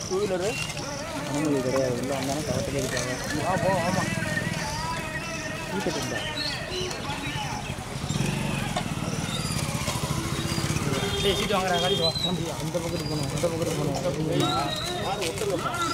Two wheeler அனுமதி கிடையாது உள்ள வந்தாலும் கவட்டிலே இருக்காங்க ஆ போ ஆமாம் வீட்டுக்கு இருந்தா டேய் சீட்டு வாங்குறா காடிக்கு வா தம்பி அந்த பக்கத்துக்கு போகணும் அந்த பக்கத்துக்கு போகணும்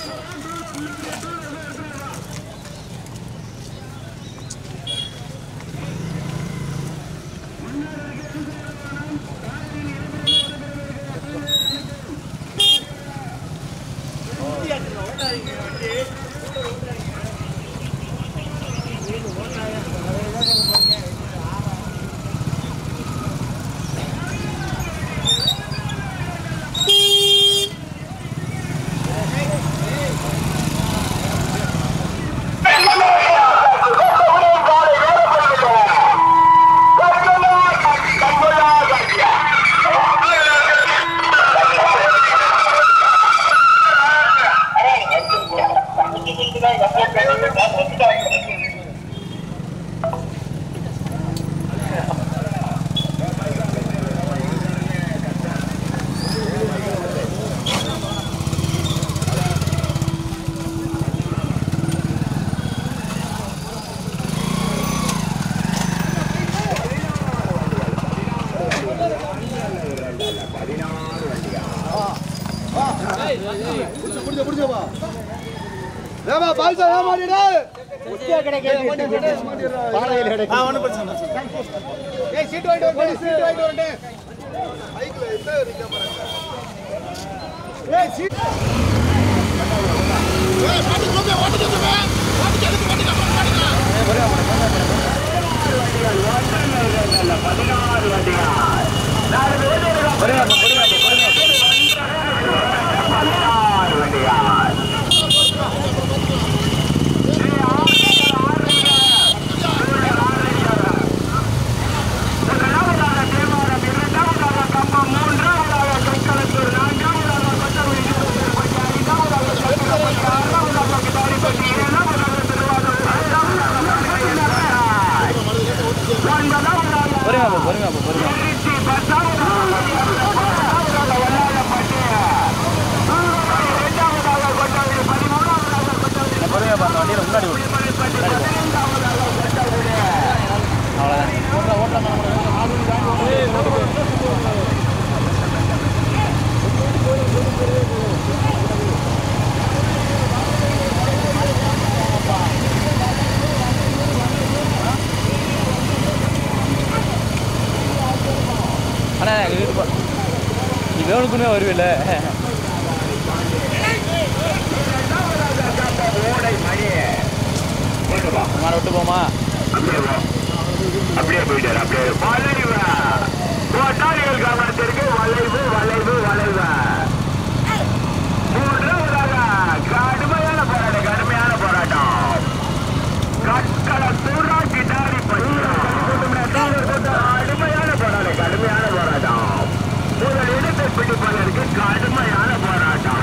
பொறுமையா போ பொறுமையா போ பொறுமையா பொறுமையா போ அந்த வண்டியில் முன்னாடி விடு. முன்னாடி போ அவ்வளோதான் ஆனால் எங்கள் வீட்டு போ- நீ வேணுக்குமே வருவில்ல மாட விட்டு போமா அப்படியே போயிட்டாரு அப்படியே வளைவு கோட்டாளிகள் கவனத்திற்கு வளைவு வளைவு வளைவு மூன்றாவதாக கடுமையான போராட்டம் கடுமையான போராட்டம் கற்கள சூறா கிட்டாரி கடுமையான போராட்டம் கடுமையான போராட்டம் முதல் இடத்தை பிடிப்பதற்கு கடுமையான போராட்டம்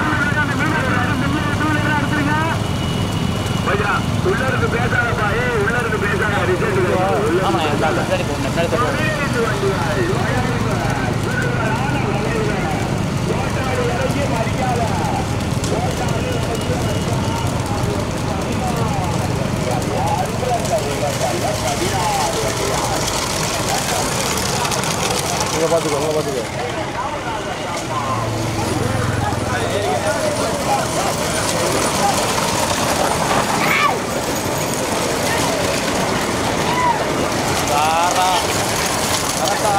பையா, உள்ள இருந்து பேசாதப்பா ஏய் உள்ள இருந்து பேசாத ரிசல்ட் உள்ள ஆமாம் என் கால் முன்னாடி போகணும் முன்னாடி போகணும் இங்கே பார்த்துக்கோ இங்கே பார்த்துக்கோ காரா கரெக்டா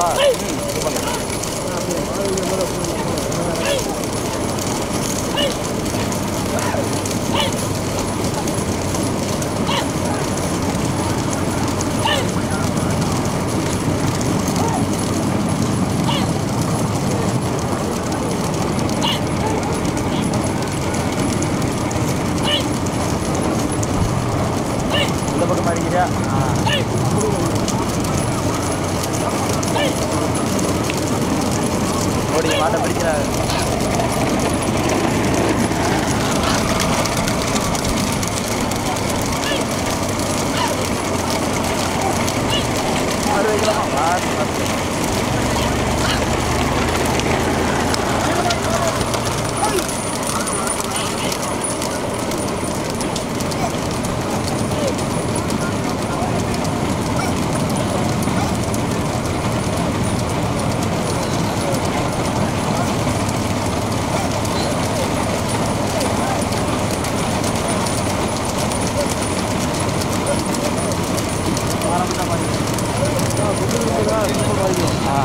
இந்த பக்கம் அடிக்கிறியா ஓடி மாட்டை பிடிக்கிறாரு மாடு வைக்கலாமா மாடு பார்த்து. ஆ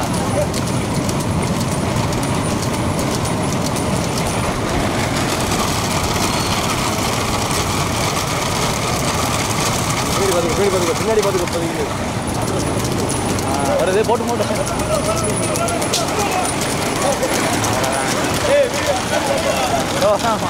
பின்னாடி பார்த்துக்க பின்னாடி பார்த்துக்க பின்னாடி பார்த்துக்க பதிவு ஆ, வருது போட்டு போட்டு ஓ, ஆமா.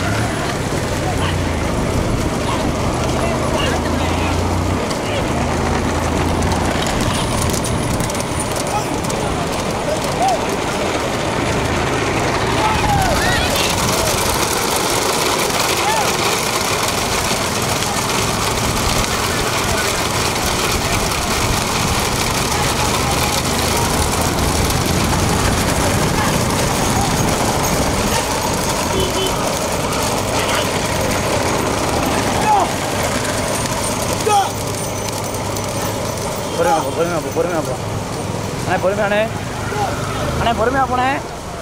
பொறுமையா போ பொறுமையா போ பொறுமையா போ அண்ணே பொறுமையாண்ணே அண்ணே பொறுமையா போனே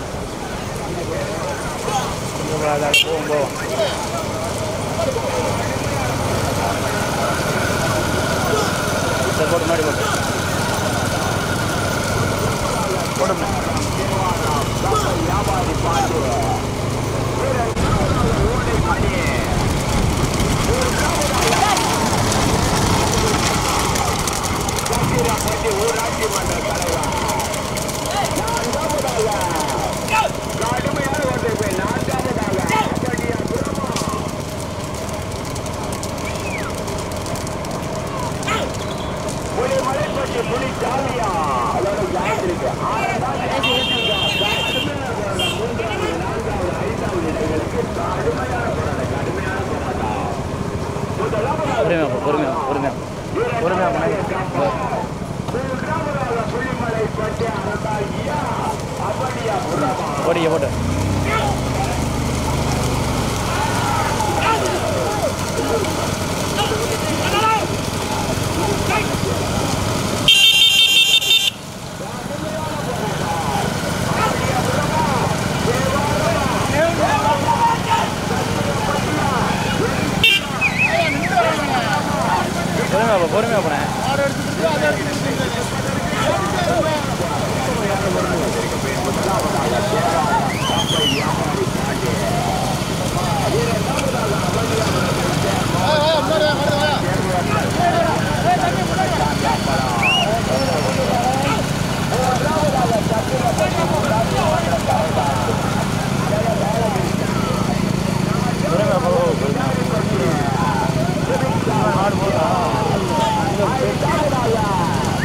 போவோம் போவோம் சரி போட்டு முன்னாடி போட்டு போட்டு பொறுமையா போ பொறுமையா போ, பொறுமையா போ. பொறுமையா போனே போடிங்க போட்டு பொறுமையா போ பொறுமையா போனேன் பொறுமையா போ பொறுமையா போ. மாடு போகுதா?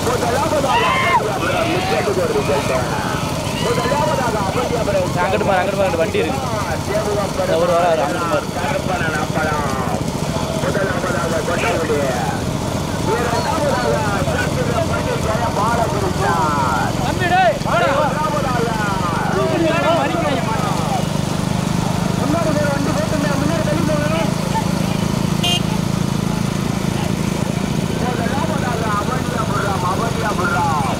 முதலாவதாக அபர்ணியாபுரம் நிச்சயத்துக்கு ஒரு ரிசல்ட் முதலாவதாக அபர்ணியாபுரம் அங்கிட்டு பாரு அங்கிட்டு பாரு வண்டி இருக்கு இந்த ஒரு வர அங்கிட்டு பாரு கருப்பணன் அப்பளம் முதலாவதாக கொட்டகுடி இரண்டாவதாக சத்திரப்பள்ளி ஜெய பாலகிருஷ்ணன் மூன்றாவதாக முன்னாடி ஒரு வண்டி போட்டுங்க முன்னாடி தள்ளி போகணும் முதலாவதாக அவனியாபுரம் அவனியாபுரம்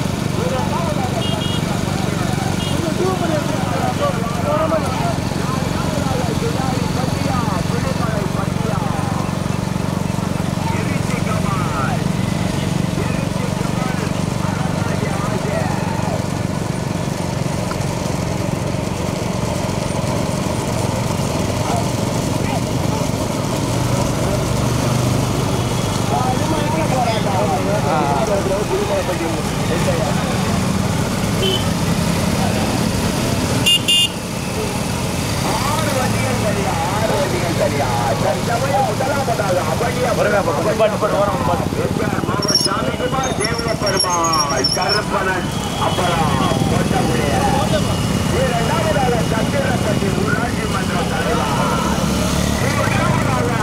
ஆறு வண்டிகள் சரியா ஆறு வண்டிகள் சரியா தற்சமயம் முதலாவதாக அவனியாபுரம் பாட்டு பாட்டு வரோம் பாட்டு எஸ்ஆர் மாவட்ட சாமிக்குமார் தேவ பெருமாள் கருப்பணன் அப்புறம் கொட்டமுடிய இரண்டாவதாக சத்திரப்பட்டி ஊராட்சி மன்ற தலைவர் மூன்றாவதாக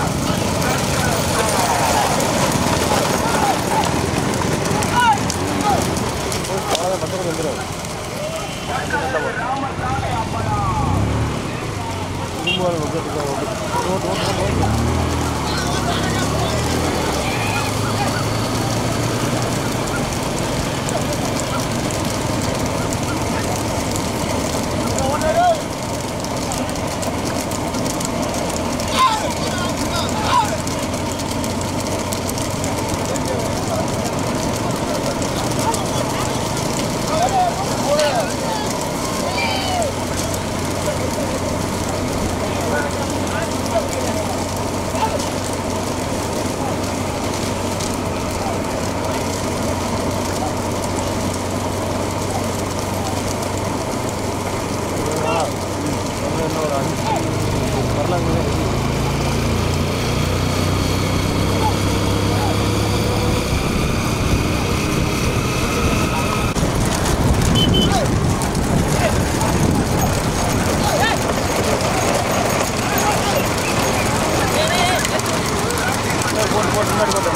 அவ்வளோதான் பக்கத்தில் வந்துடும் கும்பல் பக்கத்துக்கு ஓட்டு ஓட்டு ஓட்டு ஓட்டு இன்னும் ஒரு அஞ்சு வரலாங்க போட்டு போட்டு முன்னாடி போட்டு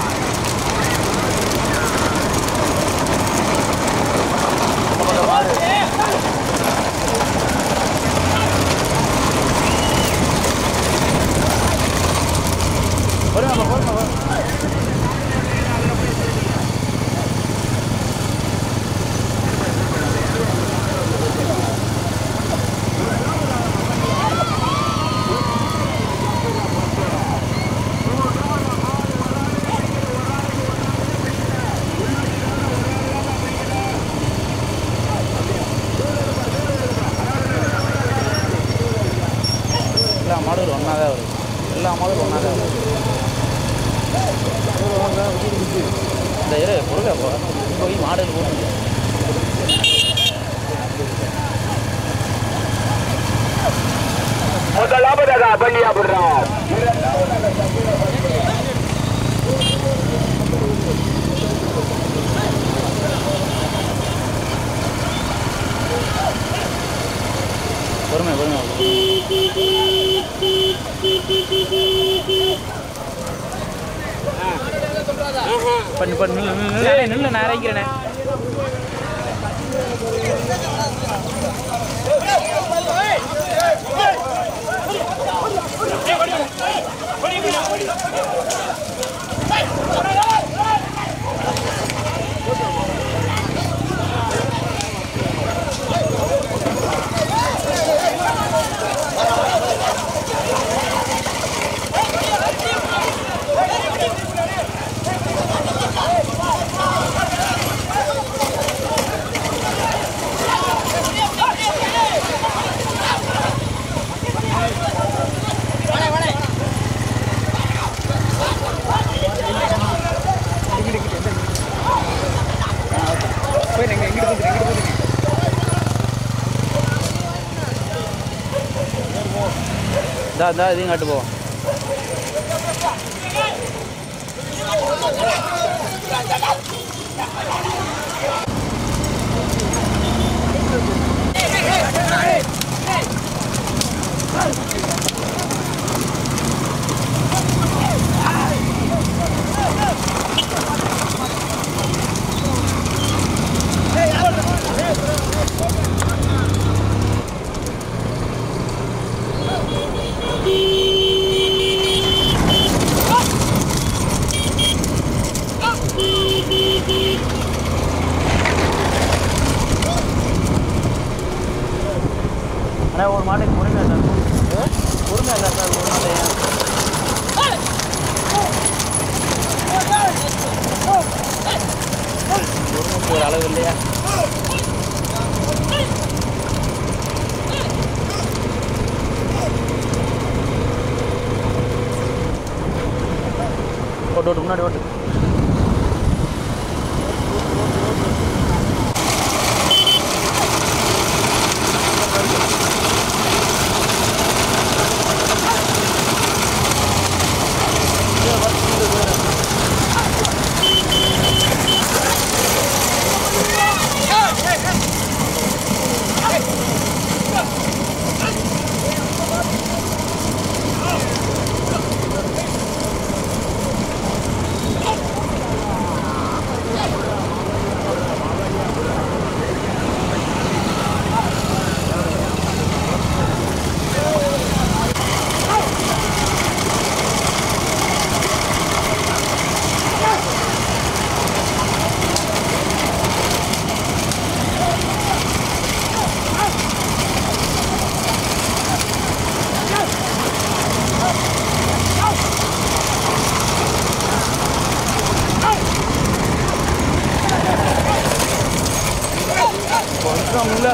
வருங்க போருங்க எல்லா மாடலும் ஒன்றா தான் வரும் எல்லா மாடலும் ஒன்றா தான் வரும் இந்த இரு பொருளை போ போய் மாடல் போட்டு முதலாவதாக அவனியாபுரம் பொறுமை பொறுமை பண்ணு பண்ணு நில்லு நில்லு நில்லு நில்லு நான் இறங்கிறேனே இந்தா இந்தா இதையும் காட்டு போவோம் அண்ணா ஒரு மாட்டுக்கு பொறுமையாக சார் பொறுமையாக இல்லை சார் ஒரு மாட்டேன் பொறுமைக்கு ஒரு அளவு இல்லையா ஓட்டு ஓட்டு முன்னாடி ஓட்டு கொஞ்சம் இல்லை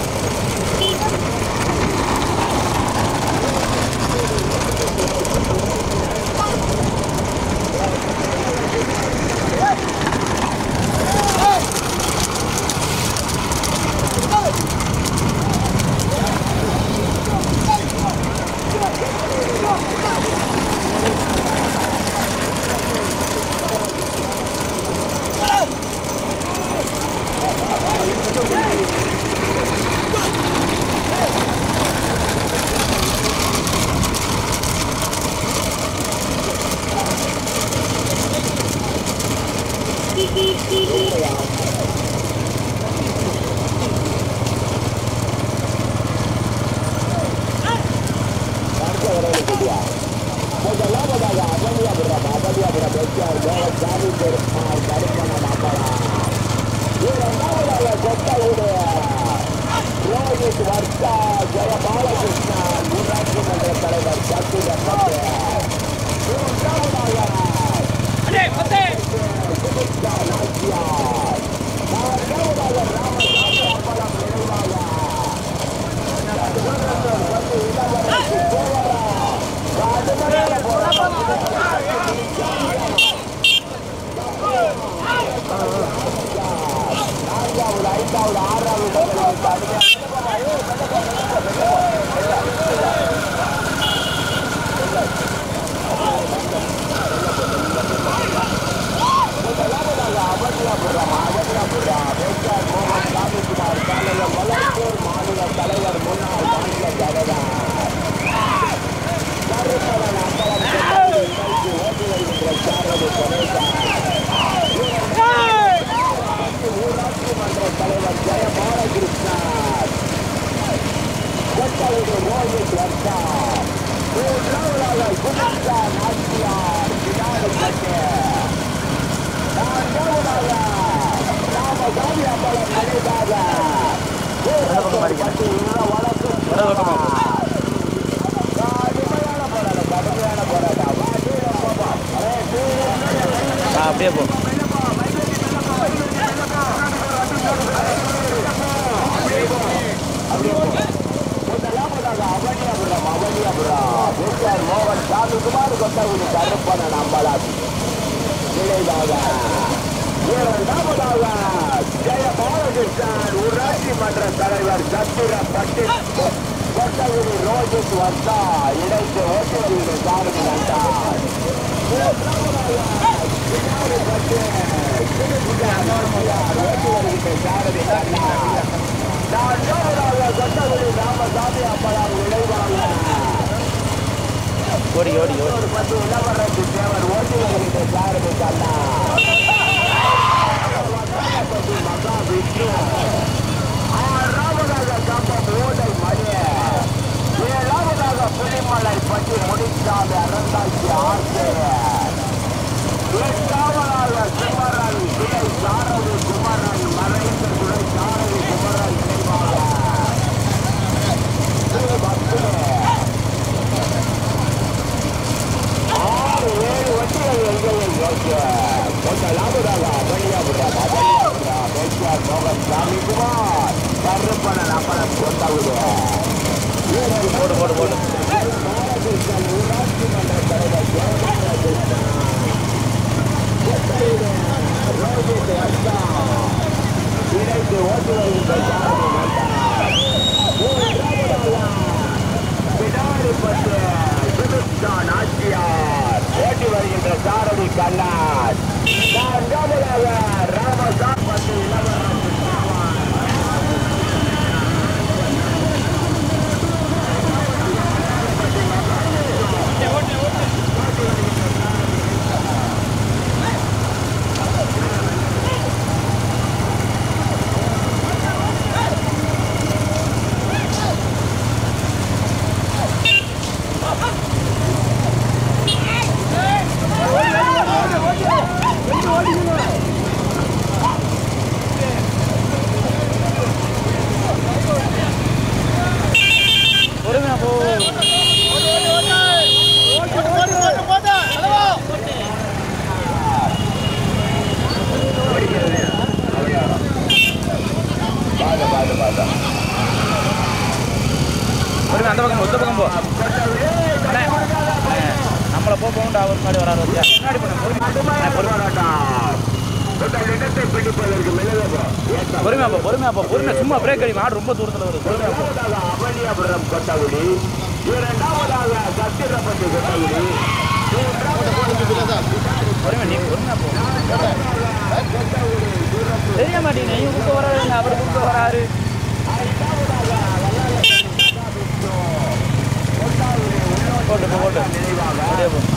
எந்த பக்கம் மாறிக்கிறேன் வர பக்கமா ஆ அப்படியே போ ஊராட்சி மன்ற தலைவர் சத்திரப்பட்டி கொட்டகுடி ரோஜஸ் வந்தா இணைந்து ஓட்டுநர்கள் சாரதி வந்தார் ஓடி ஓடி ஓடி ஆறாவதாக கம்பம் ஓடை மணி ஏழாவதாக புலிமலை பற்றி முடிக்காத அரசாட்சி ஆசிரியர் எட்டாவதாக குமரன் துணை சாரதி குமரன் மறைந்த துணை சாரதி குமரன் நினைவாக பத்து ஆறு ஏழு வண்டிகள் எங்கேயும் யோசிய முதலாவதாக மணியாபுரம் அபயாபுரம் பெற்றார் மோகன் சாமிக்குமார் கருப்பணன் அம்மனம் கொண்டவுது போடு போடு போடு ஊராட்சி மன்ற தலைவர் ஜெயபாலகிருஷ்ணன் ரோஹித் அஸ்தா இணைந்து ஓட்டு வருகின்ற சாரதி வந்தார் மூன்றாவதாக பிடாரிப்பட்டு சுதுஸ்தான் ஆட்சியார் ஓட்டி வருகின்ற சாரதி கண்ணார் நான்காவதாக ராமசாமி பட்டு இளவரசு சாவார் பொறுமையா போ பொறுமையா அந்த பக்கம் போ, இந்த பக்கம் போ அண்ணே, அண்ணே, நம்மளை போ போகணும் அவர் முன்னாடி வராரு வச்சியா முன்னாடி போன பொறுமையா பொறுமையா இடத்தை பிடிப்பதற்கு மெல்லவோ பொறுமையா போ பொறுமையா போ பொறுமையா சும்மா பிரேக் அடி மாடு ரொம்ப தூரத்தில் வருது பொறுமையா போ முதலாவதாக அவனியாபுரம் கொட்டகுடி இரண்டாவதாக சத்திரப்பட்டி கொட்டகுடி பொறுமையா நீ பொறுமையா போ தெரிய மாட்டேங்க நீ கூப்பிட்டு வராரு அவர் கூப்பிட்டு வராரு போட்டு போ, போட்டு அப்படியே போ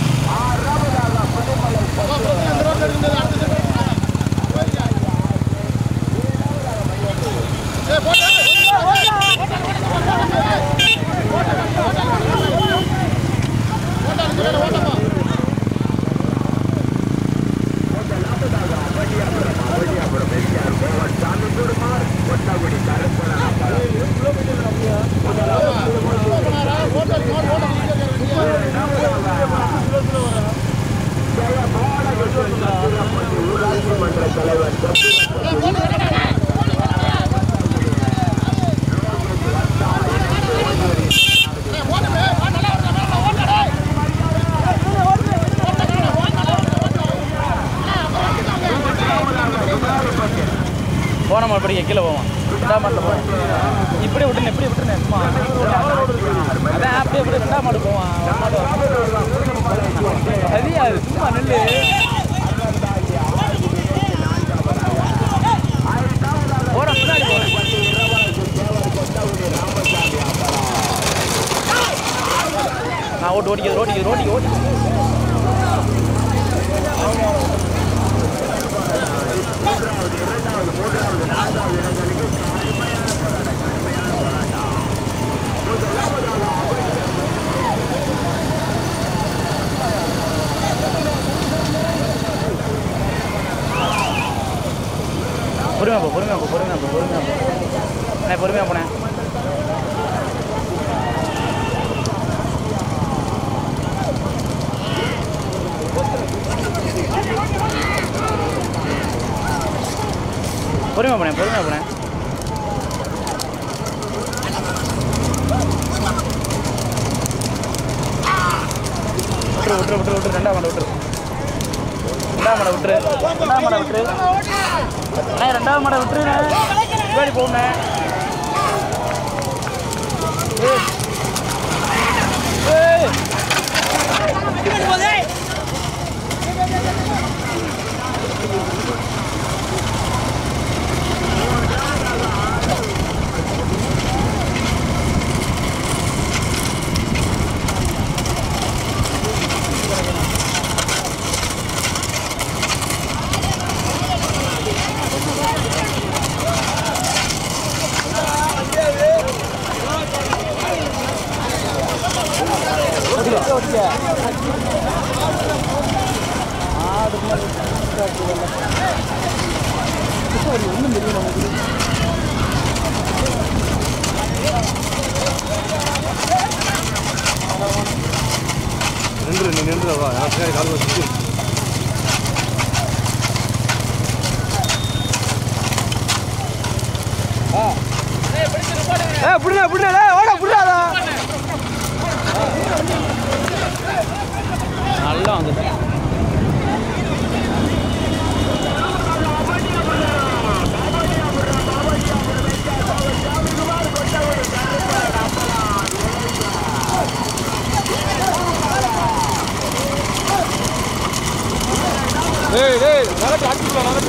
போன மாடு படிக்க கீழே போவான் ரெண்டா மாட்டில் போவான் இப்படி விட்டுனேன் இப்படி விட்டுனேன் சும்மா அதான் அப்படியே அப்படியே ரெண்டா மாடு போவான் ஒரு மாடு வரும். சரியாது சும்மா நெல்லு போட முன்னாடி போறேன் நான் ஓட்டு ஓடிக்கிறது ஓடிக்கிறது ஓடி ஓடி பொறுமையா போ பொறுமையா போ பொறுமையா போ பொறுமையா போ அண்ணே பொறுமையா போனேன் பொறுமையா போனேன் பொறுமையா போனேன் விட்டுரு விட்டுரு விட்டுரு விட்டுரு ரெண்டாம் மாடை விட்டுரு ரெண்டாம் மாடை விட்டுரு ரெண்டாம் மாடை விட்டுரு அண்ணே ரெண்டாவது மாடை விட்டுருண்ணே பின்னாடி போகணே ஏய் நின்று நீ நின்று வா எனக்கு பின்னாடி கால் வச்சு ஏ புடிடா புடிடா டேய் ஓட புடிடாடா நல்லா வந்துட்டு டேய் டேய் நகட்டு அடிச்சுடா நகட்டு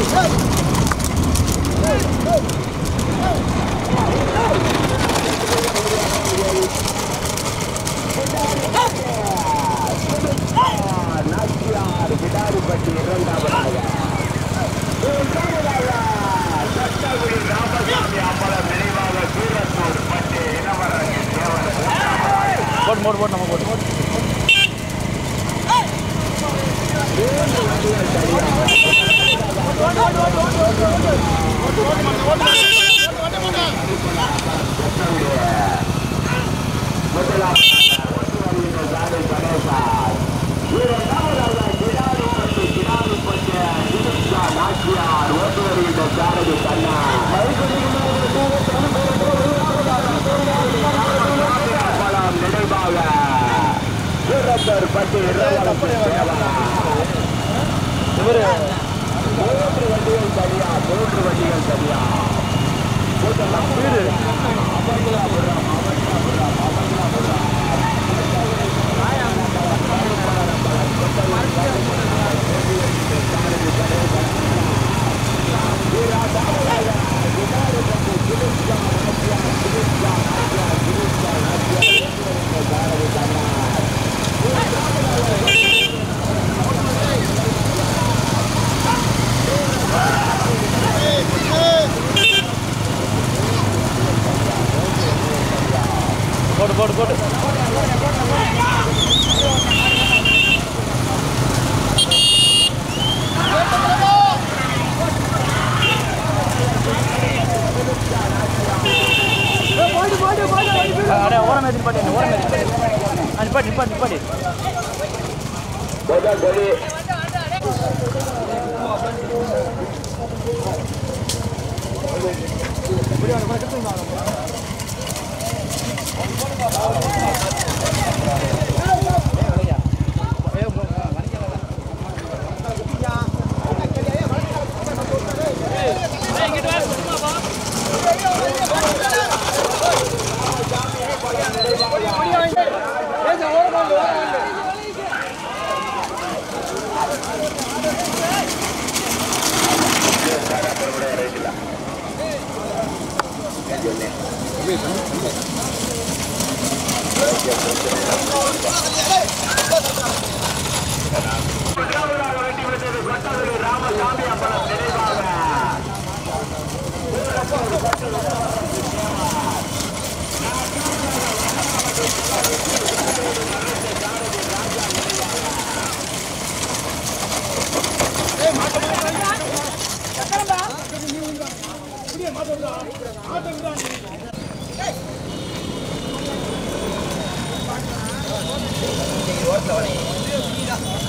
நாச்சியார் கிடாரிப்பட்டி இரண்டாவதாக மூன்றாவதாக சட்டகுடி ராமசாமி அம்பலம் நினைவாக சூரத்தூர் பட்டி இளவரசன் தேவர் போட்டு போட்டு போட்டு நம்ம போட்டு நாச்சியார் ஓட்டு வருகின்ற சாரதி கண்ணா அம்பலம் நினைவாக சூரத்தூர் பட்டி இளவரசன் தேவர் இவர் மூன்று வண்டிகள் சரியா மூன்று வண்டிகள் சரியா போட்டு போட்டு போட்டு அடே ஓரம் ஏற்றி நிப்பாட்டி ஓரம் ஏற்றி நிப்பாட்டி நிப்பாட்டி நிப்பாட்டி முதல் கொடி ராமசாமி அப்பளம் நினைவாக ஓரத்தில்